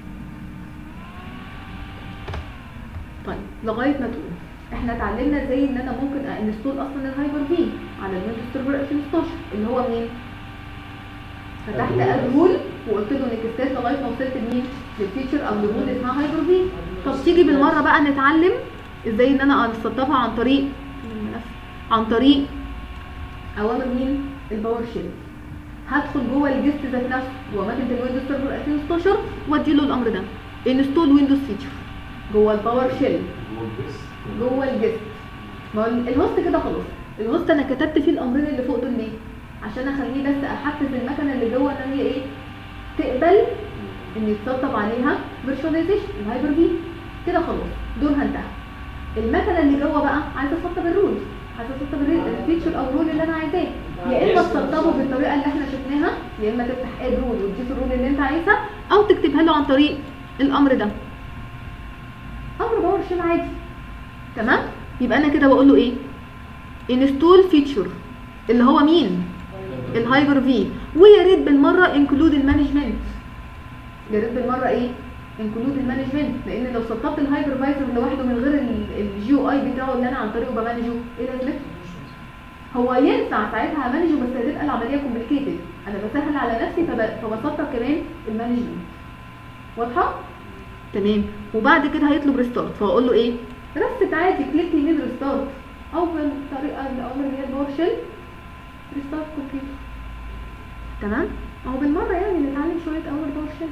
طيب لغايه ما تقوم احنا اتعلمنا ازاي ان انا ممكن انستول اصلا الهايبر في على الويندوز سيرفر 2016 اللي هو مين فتحت اد رول وقلت له نكستات لغايه ما وصلت لمين للفيتشر او لرول اسمها هايبر في طب تيجي بالمره بقى نتعلم ازاي ان انا اسطبها عن طريق عن طريق اوامر مين الباور شيل هدخل جوه الجست ذات نفسه جوه ماكينه الويندوز سيرفر 2016 وادي له الامر ده انستول ويندوز فيتشر جوه الباور شيل جوه الجست ما هو الهوست كده خلاص الهوست انا كتبت فيه الامرين اللي فوق دول ليه عشان اخليه بس احفز المكنه اللي جوه ان هي ايه تقبل ان يتسطب عليها فيرتشواليزيشن الهايبر في كده خلاص دورها انتهى المكنه اللي جوه بقى عايزه تسطب الرول عايزه تسطب الرول- الفيتشر او الرول اللي انا عايزاه يا اما تسطبه بالطريقه اللي احنا شفناها يا اما تفتح اد رول وتضيف الرول اللي انت عايزها او تكتبها له عن طريق الامر ده امر باور شيل عادي تمام يبقى انا كده بقول له ايه انستول فيتشر اللي هو مين الهايبر في ويا ريت بالمره انكلود المانجمنت يا ريت بالمره ايه انكلود المانجمنت لان لو سطبت الهايبرفايزر لوحده من غير الجي او اي بتاعه اللي انا عن طريقه بمانجه ايه لازمته هو ينفع ساعتها امانجه بس هتبقى العمليه كومبليكيتد انا بسهل على نفسي فب- فبسطب كمان المانجمنت واضحه تمام وبعد كده هيطلب ريستارت فاقول له ايه رست عادي كليك يمين ريستارت اول طريقه الاوامر اللي هي الباور شيل ريستارت كمبيوتر تمام اهو بالمره يعني نتعلم شويه اوامر باور شيل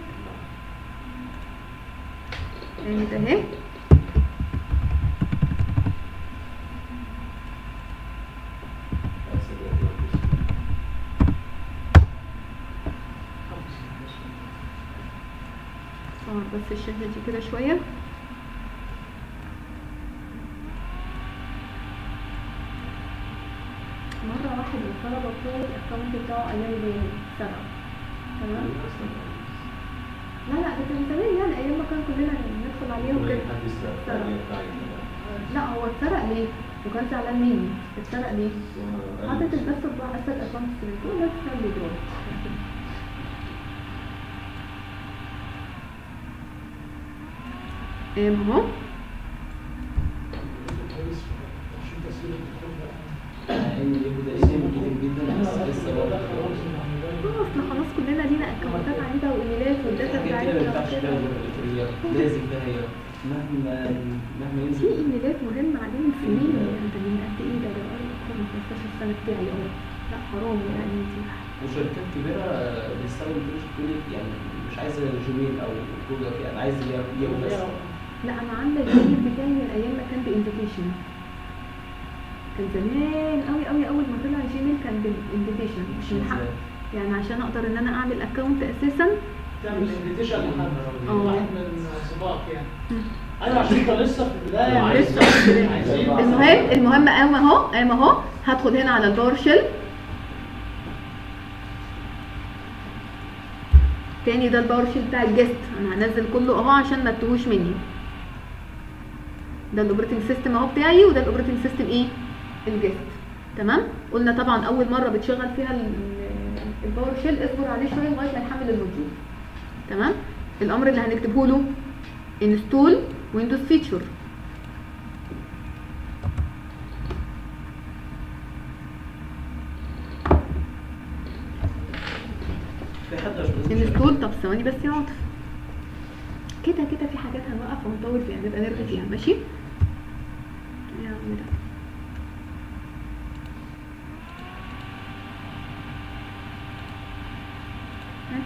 يعني ده اهي صور بس الشاشة دي كده شوية مرة واحد من الطلبة بتوعي الأكونت بتاعه أيام السنة تمام لا لا ده كان زمان يعني أيام ما كان كلنا ندخل عليهم كده لا هو اتسرق ليه؟ وكان زعلان مني اتسرق ليه؟ حاطط البث بتاع أسد أكونت كل الناس كان بيضرب ايه ما هو يعني يبدا يجيب كتير جدا بس لسه برضه اه اصل خلاص كلنا لينا اكونتات عديده وايميلات والداتا كده كده ما ينفعش بتاعتنا كده بالالكترونيات لازم ده هي مهما مهما في ينزل ايميلات مهمه عليه من سنين انت من قد ايه ده ده بقالي اكتر من 15 سنه بتاعي اه لا حرام يعني دي وشركات كبيره بتستخدم فلوس تقول لك يعني مش عايزه جوميل او جوجل يعني عايز ياهو بس لا انا عامله الجيميل بتاعي من ايام ما كان بانفيتيشن كان زمان قوي قوي اول ما طلع الجيميل كان بالانفيتيشن مش من حق يعني عشان اقدر ان انا اعمل اكونت اساسا تعمل انفيتيشن لحد اه. واحد من صداق يعني ايوه عشان انت لسه في البدايه لسه عايزين المهم المهم قام اهو قام اهو هدخل هنا على الباور شيل تاني ده الباور شيل بتاع الجست انا هنزل كله اهو عشان ما تتوهوش مني ده الاوبريتنج سيستم اهو بتاعي وده الاوبريتنج سيستم ايه الجست تمام قلنا طبعا اول مره بتشغل فيها ال- الباور شيل اصبر عليه شويه لغايه ما نحمل الموديول تمام الامر اللي هنكتبه له انستول ويندوز فيتشر في حد مش بينزل انستول طب ثواني بس يا عاطف كده كده في حاجات هنوقف ونطول فيها نبقى نرغي فيها ماشي يا عم ده ها؟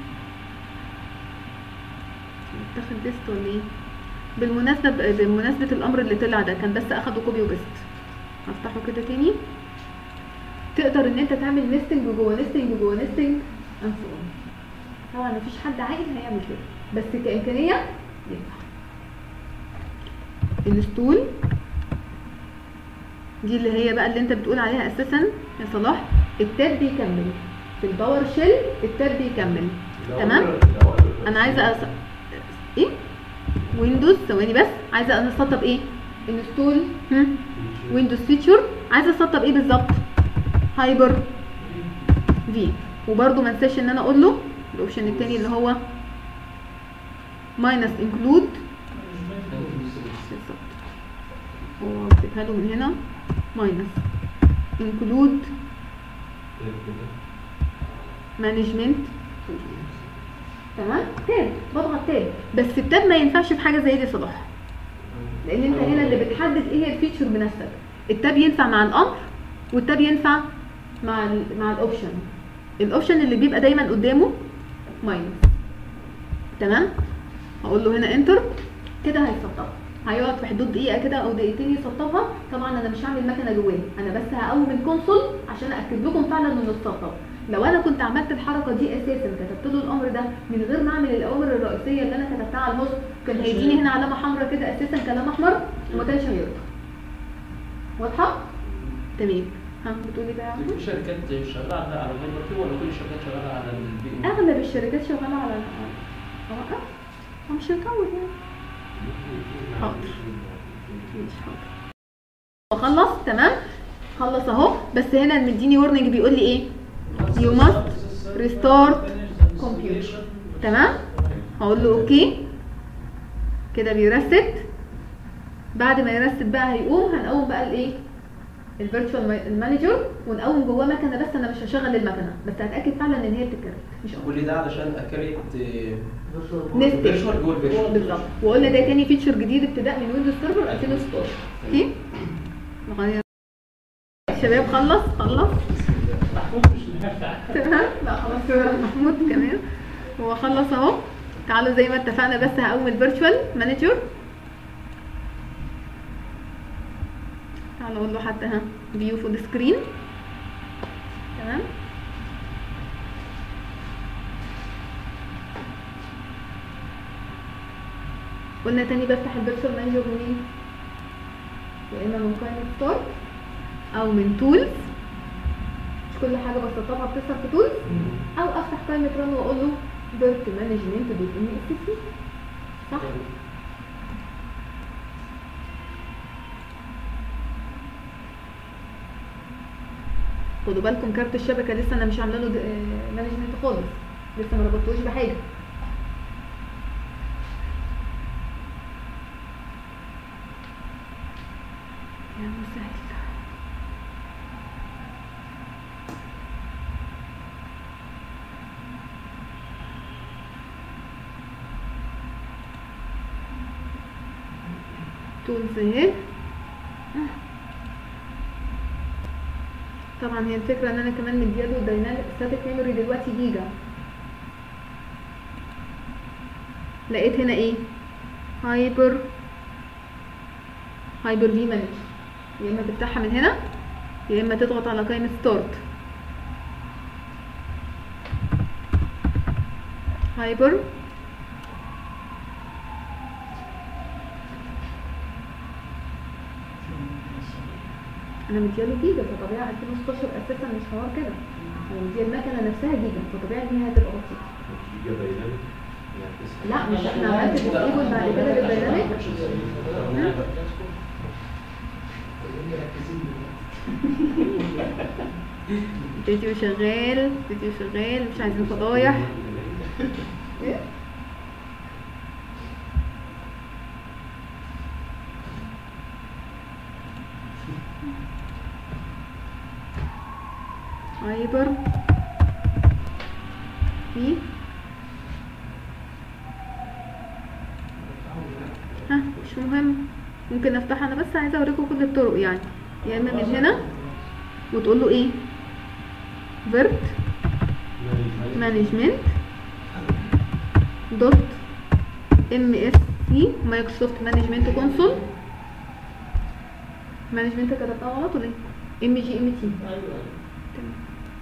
متاخد بيست ولا ايه بالمناسبة بمناسبة الأمر اللي طلع ده كان بس أخده كوبي وبيست هفتحه كده تاني تقدر إن أنت تعمل نستنج جوه نستنج جوه نستنج and so on. طبعا مفيش حد عاقل هيعمل كده بس كإمكانية ينفع انستول دي اللي هي بقى اللي انت بتقول عليها اساسا يا صلاح التاب بيكمل في الباور شيل التاب بيكمل تمام انا عايزه أس... ايه ويندوز ثواني بس عايزه انا اسطب ايه انستول ويندوز فيتشر عايزه اسطب ايه بالظبط هايبر في وبرده ما انساش ان انا اقول له الاوبشن التاني اللي هو ماينس انكلود بالظبط هو اكتبها له من هنا ماينس انكلود مانجمنت تمام تاب بضغط تاب بس التاب ما ينفعش في حاجه زي دي صلاح لان انت هنا اللي بتحدد ايه هي الفيتشر بنفسك التاب ينفع مع الامر والتاب ينفع مع ال مع الاوبشن الاوبشن اللي بيبقى دايما قدامه ماينس تمام هقول له هنا انتر كده هيسطبها هيقعد في حدود دقيقه كده او دقيقتين يسطبها طبعا انا مش هعمل مكنه جواه انا بس هقوم الكونسول عشان اكد لكم فعلا انه اتسطب لو انا كنت عملت الحركه دي اساسا كتبت له الامر ده من غير ما اعمل الاوامر الرئيسيه اللي انا كتبتها على الهوست كان هيديني هنا علامه حمراء كده اساسا كلام احمر وما كانش هيرضى واضحه تمام ها بتقولي بقى يا عمرو؟ في شركات شغاله على على النيتورك ولا كل الشركات شغاله على البي ام اغلب الشركات شغاله على اه هو مش هيطول يعني حاضر. مش حاضر وخلص تمام خلص اهو بس هنا مديني ورنينج بيقول لي ايه You must restart computer. تمام هقول له اوكي كده بيرست بعد ما يرست بقى هيقوم هنقوم بقى الايه الفيرتشوال مانجر ونقوم جواه مكنه بس انا مش هشغل المكنه بس هتاكد فعلا ان هي بتتكرر مش اكتر كل ده علشان اكريت نستك فيرشوال جوه الفيرشوال بالظبط وقلنا ده تاني فيتشر جديد ابتداء من ويندوز سيرفر 2016 اوكي نغير الشباب خلص خلص محمود مش نافع تمام لا خلاص كده محمود كمان هو خلص اهو تعالوا زي ما اتفقنا بس هقوم الفيرتشوال مانجر تعالوا اقول له حتى ها فيو فول سكرين تمام قلنا تاني بفتح الفيرتشوال مانجر منين يا اما من قائمه ستارت او من تولز مش كل حاجه بسطبها بتظهر في تولز او افتح قائمه رن واقول له فيرت مانجمنت دوت ام اس سي صح خدوا بالكم كارت الشبكه لسه انا مش عامله له مانجمنت خالص لسه ما ربطتوش بحاجه يا مسهل تولز اهي طبعا هي الفكره ان انا كمان مدياله الدايناميك ستاتيك ميموري دلوقتي جيجا لقيت هنا ايه هايبر هايبر في مانج يا اما تفتحها من هنا يا اما تضغط على قائمه ستارت هايبر انا مدياله جيجا فطبيعي 2016 اساسا مش حوار كده انا مديا المكنه نفسها جيجا فطبيعي ان هي هتبقى بسيطه جيجا دايناميك يعني تسعة. لا مش احنا عملت ديسيبل بعد كده للديناميك فيديو شغال فيديو شغال مش عايزين فضايح ايه هايبر في ها مش مهم ممكن افتحها انا بس عايزه اوريكم كل الطرق يعني يا اما من هنا وتقول له ايه فيرت مانجمنت دوت ام اس سي مايكروسوفت مانجمنت كونسول مانجمنت كتبتها غلط ولا ايه ام جي ام تي ايوه تمام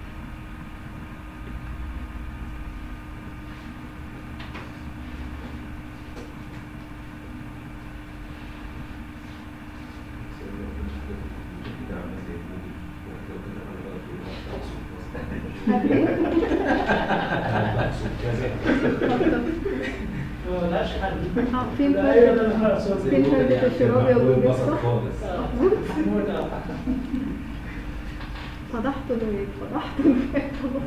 ما لهاش حل اه فين لا، أيوة، فايدة أنا خلاص. فين فايدة الشراب يا ابو انبسط بصة خالص محمود أهو. فضحت الولاد فضحت الولاد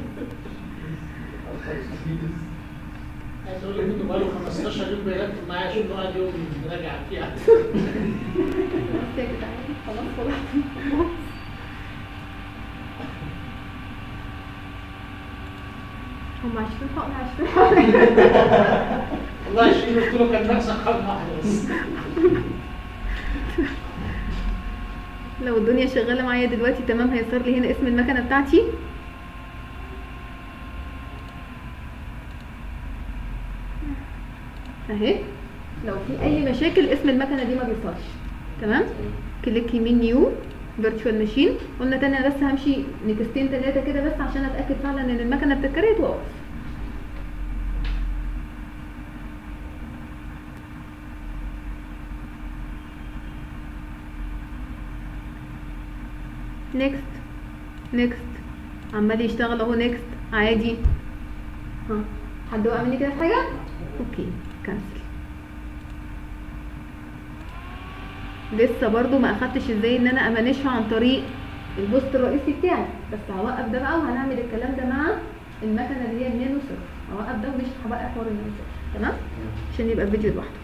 عايز اقول لك انه بقاله 15 يوم بيركب معايا عشان نقعد يوم نراجع فيها خلاص يا جدعان خلاص فضحت هم هم 20 حقنه 20 حقنه والله 20 قلت له كان ناقصك حاجه واحده بس لو الدنيا شغاله معايا دلوقتي تمام هيظهر لي هنا اسم المكنه بتاعتي اهي لو في اي مشاكل اسم المكنه دي ما بيظهرش تمام كليك يمين نيو فيرتشوال ماشين قلنا تاني انا بس همشي نكستين تلاته كده بس عشان اتاكد فعلا ان المكنه بتتكريت واقف نيكست نيكست عمال يشتغل اهو نيكست عادي ها حد وقع مني كده في حاجه اوكي كنسل لسه برضو ما اخدتش ازاي ان انا امانشها عن طريق البوست الرئيسي بتاعي بس هوقف ده بقى وهنعمل الكلام ده مع المكنه اللي هي النانو صفر هوقف ده ومش هوقف حوار النانو صفر تمام عشان يبقى الفيديو لوحده